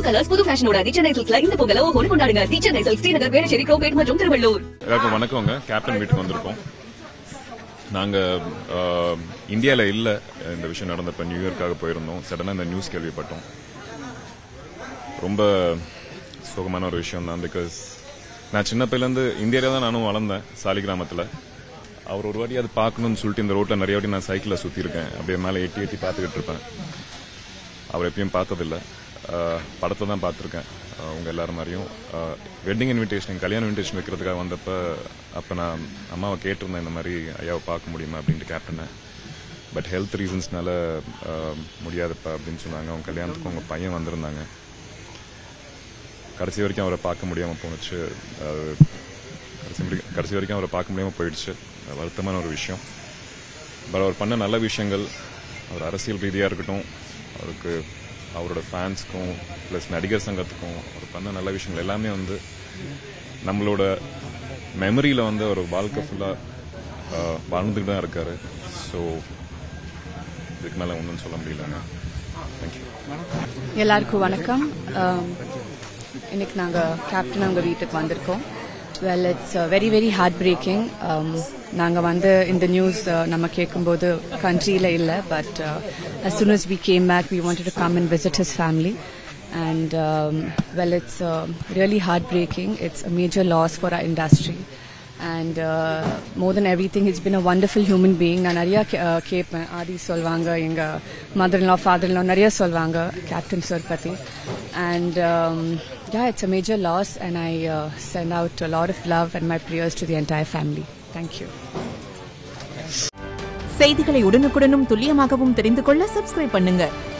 colours புது ஃபேஷனோட தி சென்னை சில்க்ஸ்ல இந்த பொங்கல ஒரு கொண்டாடுங்க தி சென்னை சில்க்ஸ் ஸ்ரீநகர் வேளச்சேரி கோபேட் மற்றும் திருவள்ளூர் எல்லாருக்கும் வணக்கங்க கேப்டன் வீட்டுக்கு வந்திருக்கோம் நாங்க இந்தியாவில் இல்லை இந்த விஷயம் நடந்தப்ப நியூயார்க்காக போயிருந்தோம் சடனாக இந்த நியூஸ் கேள்விப்பட்டோம் ரொம்ப சுகமான ஒரு விஷயம் தான் பிகாஸ் நான் சின்ன பையிலேருந்து இந்தியாவில தான் நானும் வளர்ந்தேன் சாலி கிராமத்தில் அவர் ஒரு வாட்டி அது பார்க்கணும்னு சொல்லிட்டு இந்த ரோட்டில் நிறைய வாட்டி நான் சைக்கிளில் சுற்றிருக்கேன் அப்படியே மேலே எட்டி எட்டி பார்த்துக்கிட்டு இருப்பேன் அவர் எப்பயும் பார்த்ததில்ல படத்தை தான் பார்த்துருக்கேன் உங்க எல்லாரும் மாதிரியும் வெட்டிங் இன்விடேஷன் கல்யாண இன்விடேஷன் வைக்கிறதுக்காக வந்தப்ப அப்போ நான் அம்மாவை கேட்டிருந்தேன் இந்த மாதிரி ஐயாவை பார்க்க முடியுமா அப்படின்ட்டு கேப்டனை பட் ஹெல்த் ரீசன்ஸ்னால முடியாதுப்பா அப்படின்னு சொன்னாங்க அவங்க கல்யாணத்துக்கு அவங்க பையன் வந்திருந்தாங்க கடைசி வரைக்கும் அவரை பார்க்க முடியாமல் போணுச்சு அது கடைசி வரைக்கும் கடைசி வரைக்கும் அவரை பார்க்க முடியாமல் போயிடுச்சு அது வருத்தமான ஒரு விஷயம் பட் அவர் பண்ண நல்ல விஷயங்கள் அவர் அரசியல் ரீதியாக இருக்கட்டும் அவருக்கு அவரோட ஃபேன்ஸ்க்கும் ப்ளஸ் நடிகர் சங்கத்துக்கும் அவர் பண்ண நல்ல விஷயங்கள் எல்லாமே வந்து நம்மளோட மெமரியில் வந்து ஒரு வாழ்க்கை ஃபுல்லாக வாழ்ந்துட்டு தான் இருக்காரு ஸோ இதுக்கு மேலே ஒன்றும் சொல்ல முடியலங்க தேங்க்யூ எல்லாருக்கும் வணக்கம் Um, இன்னைக்கு நாங்கள் கேப்டன் அவங்க வீட்டுக்கு வந்திருக்கோம் well it's very very heart breaking நாங்கள் வந்து இந்த நியூஸ் நம்ம கேட்கும்போது கண்ட்ரியில் இல்லை but as soon as we came back we wanted to come and visit his family and um, well it's uh, really heartbreaking it's a major loss for our industry and uh, more than everything he's been a wonderful human being நான் நிறைய K- uh, கேட்பேன் ஆதி சொல்வாங்க எங்க mother in law father in law நிறைய சொல்வாங்க captain sir பத்தி and um, yeah it's a major loss and I uh, send out a lot of love and my prayers to the entire family thank you செய்திகளை உடனுக்குடனும் துல்லியமாகவும் தெரிந்து கொள்ள subscribe பண்ணுங்க